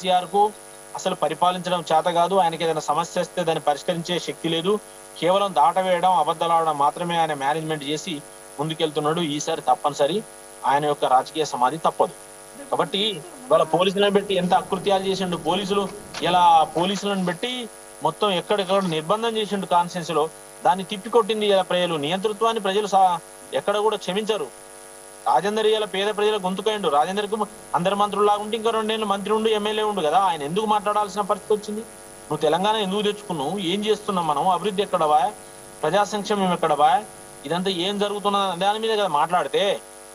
కేసీఆర్ కు అసలు పరిపాలించడం చేత కాదు ఆయనకి ఏదైనా సమస్య వస్తే దాన్ని పరిష్కరించే శక్తి లేదు కేవలం దాటవేయడం అబద్ధాలాడడం మాత్రమే ఆయన మేనేజ్మెంట్ చేసి ముందుకెళ్తున్నాడు ఈసారి తప్పనిసరి ఆయన యొక్క రాజకీయ సమాధి తప్పదు కాబట్టి వాళ్ళ పోలీసులను పెట్టి ఎంత అకృత్యాలు చేసిండు పోలీసులు ఇలా పోలీసులను పెట్టి మొత్తం ఎక్కడెక్కడ నిర్బంధం చేసిండు కాన్ఫరెన్స్ లో దాన్ని తిప్పికొట్టింది ఇలా ప్రజలు నియంతృత్వాన్ని ప్రజలు సా- ఎక్కడ కూడా క్షమించరు రాజేందర్ ఇలా పేద ప్రజల గొంతుకైండు రాజేందర్కు అందరి మంత్రుల్లాగా ఉంటే ఇంకా రెండేళ్ళు మంత్రి ఉండు ఎమ్మెల్యే ఉండు కదా ఆయన ఎందుకు మాట్లాడాల్సిన పరిస్థితి వచ్చింది నువ్వు తెలంగాణ ఎందుకు తెచ్చుకున్నావు ఏం చేస్తున్నాం మనం అభివృద్ధి ఎక్కడవా ప్రజా సంక్షేమం ఎక్కడవా ఇదంతా ఏం జరుగుతున్న దాని మీద కదా మాట్లాడితే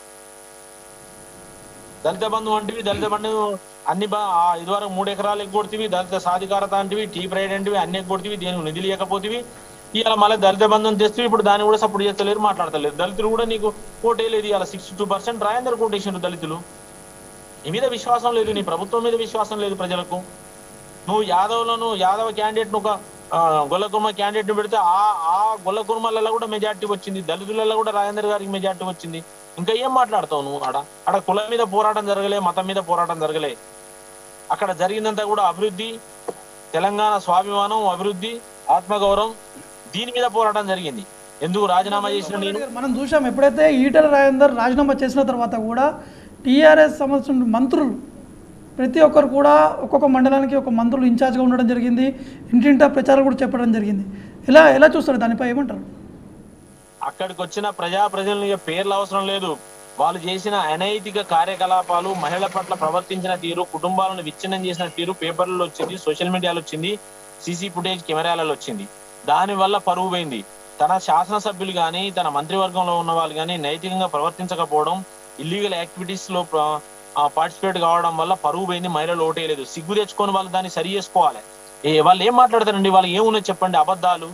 దళిత బంధు అంటివి దళిత బంధు అన్ని బా- ఆ ఇదివరకు మూడు ఎకరాలు ఎగ్గొడితివి దళిత సాధికారత అంటివి టీ ప్రైడ్ అంటివి అన్ని ఎగ్గొడితివి దేనికి నిధులు ఇవ్వకపోతివి ఇవాళ మళ్ళీ దళిత బంధం తెస్తే ఇప్పుడు దాన్ని కూడా సపోర్ట్ చేస్తలేరు మాట్లాడతలేరు దళితులు కూడా నీకు కోటేయలేదు ఇవాళ సిక్స్టీ టూ పర్సెంట్ రాయందరు కోటేసిండు దళితులు నీ మీద విశ్వాసం లేదు నీ ప్రభుత్వం మీద విశ్వాసం లేదు ప్రజలకు నువ్వు యాదవ్లను యాదవ క్యాండిడేట్ ఒక ఆ, గొల్లకుర్మ క్యాండిడేట్ ను పెడితే ఆ ఆ గొల్లకుర్మలలో కూడా మెజార్టీ వచ్చింది దళితులలో కూడా రాజేందర్ గారికి మెజార్టీ వచ్చింది ఇంకా ఏం మాట్లాడతావు నువ్వు ఆడ ఆడ కులం మీద పోరాటం జరగలే మతం మీద పోరాటం జరగలే అక్కడ జరిగిందంతా కూడా అభివృద్ధి తెలంగాణ స్వాభిమానం అభివృద్ధి ఆత్మగౌరవం దీని మీద పోరాటం జరిగింది ఎందుకు రాజీనామా చేసిన నేను మనం చూసాం ఎప్పుడైతే ఈటల రాజేందర్ రాజీనామా చేసిన తర్వాత కూడా టీఆర్ఎస్ సంబంధించిన మంత్రులు ప్రతి ఒక్కరు కూడా ఒక్కొక్క మండలానికి ఒక మంత్రులు ఇన్ఛార్జ్గా ఉండడం జరిగింది ఇంటింటా ప్రచారం కూడా చెప్పడం జరిగింది ఎలా ఎలా చూస్తారు దానిపై ఏమంటారు అక్కడికి వచ్చిన ప్రజా ప్రజలను ఇక పేర్లు అవసరం లేదు వాళ్ళు చేసిన అనైతిక కార్యకలాపాలు మహిళల పట్ల ప్రవర్తించిన తీరు కుటుంబాలను విచ్ఛిన్నం చేసిన తీరు పేపర్లలో వచ్చింది సోషల్ మీడియాలో వచ్చింది సీసీ ఫుటేజ్ కెమెరాలలో వచ్చింది దాని వల్ల పరువు పోయింది తన శాసనసభ్యులు కానీ తన మంత్రివర్గంలో ఉన్న వాళ్ళు కానీ నైతికంగా ప్రవర్తించకపోవడం ఇల్లీగల్ యాక్టివిటీస్ లో పార్టిసిపేట్ కావడం వల్ల పరువు పోయింది మహిళలు ఓటేయలేదు సిగ్గు తెచ్చుకొని వాళ్ళు దాన్ని సరి చేసుకోవాలి ఏ వాళ్ళు ఏం మాట్లాడతారండి వాళ్ళు ఏమున్నది చెప్పండి అబద్ధాలు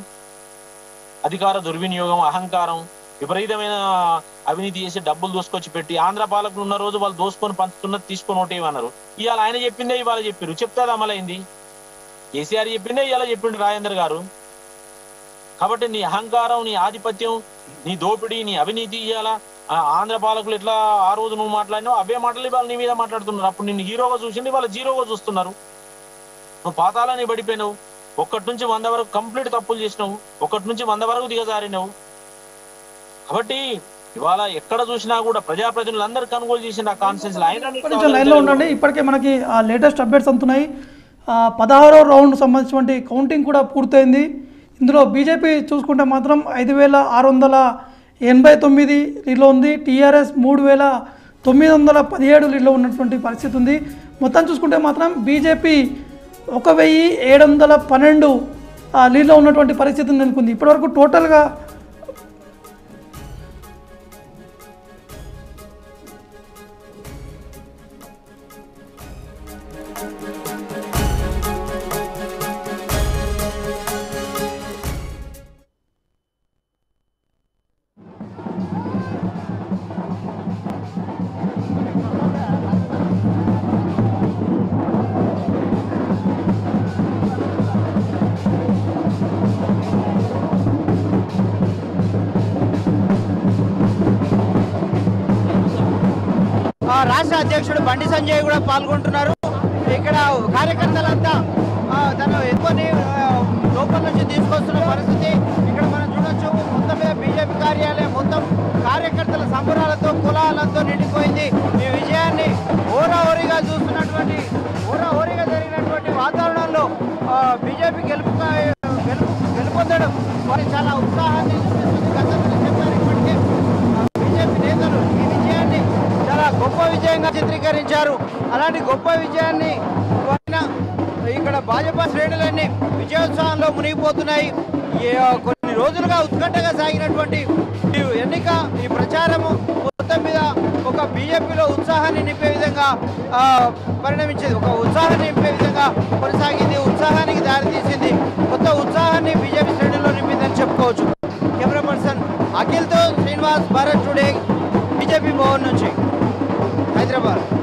అధికార దుర్వినియోగం అహంకారం విపరీతమైన అవినీతి చేసి డబ్బులు దోసుకొచ్చి పెట్టి ఆంధ్ర పాలకులు ఉన్న రోజు వాళ్ళు దోసుకొని పంచుతున్నది తీసుకొని ఓటేయమన్నారు ఇవాళ ఆయన చెప్పిందే ఇవాళ చెప్పారు చెప్తే అది అమలైంది కేసీఆర్ చెప్పిందే ఇవాళ చెప్పిండు రాజేందర్ గారు కాబట్టి నీ అహంకారం నీ ఆధిపత్యం నీ దోపిడీ నీ అవినీతి ఇవాళ ఆంధ్ర పాలకులు ఎట్లా ఆ రోజు నువ్వు మాట్లాడినావు అవే మాటలు ఇవాళ నీ మీద మాట్లాడుతున్నారు అప్పుడు నిన్ను హీరోగా చూసింది వాళ్ళ జీరోగా చూస్తున్నారు నువ్వు పాతాలని పడిపోయినావు ఒక్కటి నుంచి వంద వరకు కంప్లీట్ తప్పులు చేసినావు ఒకటి నుంచి వంద వరకు దిగజారినావు కాబట్టి ఇవాళ ఎక్కడ చూసినా కూడా ప్రజాప్రతినిధులు అందరు కొనుగోలు చేసిన ఆ కాన్ఫరెన్స్ కొంచెం లైన్లో ఉండండి ఇప్పటికే మనకి ఆ లేటెస్ట్ అప్డేట్స్ అందుతున్నాయి ఆ, పదహారో రౌండ్ సంబంధించినటువంటి కౌంటింగ్ కూడా పూర్తయింది ఇందులో బీజేపీ చూసుకుంటే మాత్రం ఐదు వేల ఆరు వందల ఎనభై తొమ్మిది లీడ్లో ఉంది టీఆర్ఎస్ మూడు వేల తొమ్మిది వందల పదిహేడు లీడ్లో ఉన్నటువంటి పరిస్థితి ఉంది మొత్తం చూసుకుంటే మాత్రం బీజేపీ ఒక వెయ్యి ఏడు వందల పన్నెండు ఆ, లీడ్లో ఉన్నటువంటి పరిస్థితిని నెలకొంది ఇప్పటివరకు టోటల్గా ఆ, రాష్ట్ర అధ్యక్షుడు బండి సంజయ్ కూడా పాల్గొంటున్నారు ఇక్కడ కార్యకర్తలంతా ఆ, తను ఎక్కువని ఆ, లోపల నుంచి తీసుకొస్తున్న పరిస్థితి ఇక్కడ మనం చూడొచ్చు మొత్తం మీద బీజేపీ కార్యాలయం మొత్తం కార్యకర్తల సంబరాలతో కులాలతో నిండిపోయింది ఈ విజయాన్ని ఓరాఓరిగా చూస్తున్నటువంటి ఓరాఓరిగా జరిగినటువంటి వాతావరణంలో ఆ, బీజేపీ గెలుపు గెలుపు గెలుపొందడం వారికి చాలా ఉత్సాహాన్ని చూపిస్తుంది గతంలో చెప్పారు ఇప్పటికే బీజేపీ నేతలు ఈ విజయాన్ని చాలా గొప్ప విజయంగా చిత్రీకరించారు అలాంటి గొప్ప విజయాన్ని ఆయన ఇక్కడ భాజపా శ్రేణులన్నీ విజయోత్సవంలో మునిగిపోతున్నాయి ఈ, ఆ, కొన్ని రోజులుగా ఉత్కంఠగా సాగినటువంటి ఈ ఎన్నిక ఈ ప్రచారము మొత్తం మీద ఒక బీజేపీలో ఉత్సాహాన్ని నింపే విధంగా ఆ, పరిణమించింది ఒక ఉత్సాహాన్ని నింపే విధంగా కొనసాగింది ఉత్సాహానికి దారితీసింది కొత్త ఉత్సాహాన్ని బీజేపీ శ్రేణుల్లో నింపిందని చెప్పుకోవచ్చు కెమెరా పర్సన్ అఖిల్తో శ్రీనివాస్ భారత్ టుడే బీజేపీ భవన్ నుంచి హైదరాబాద్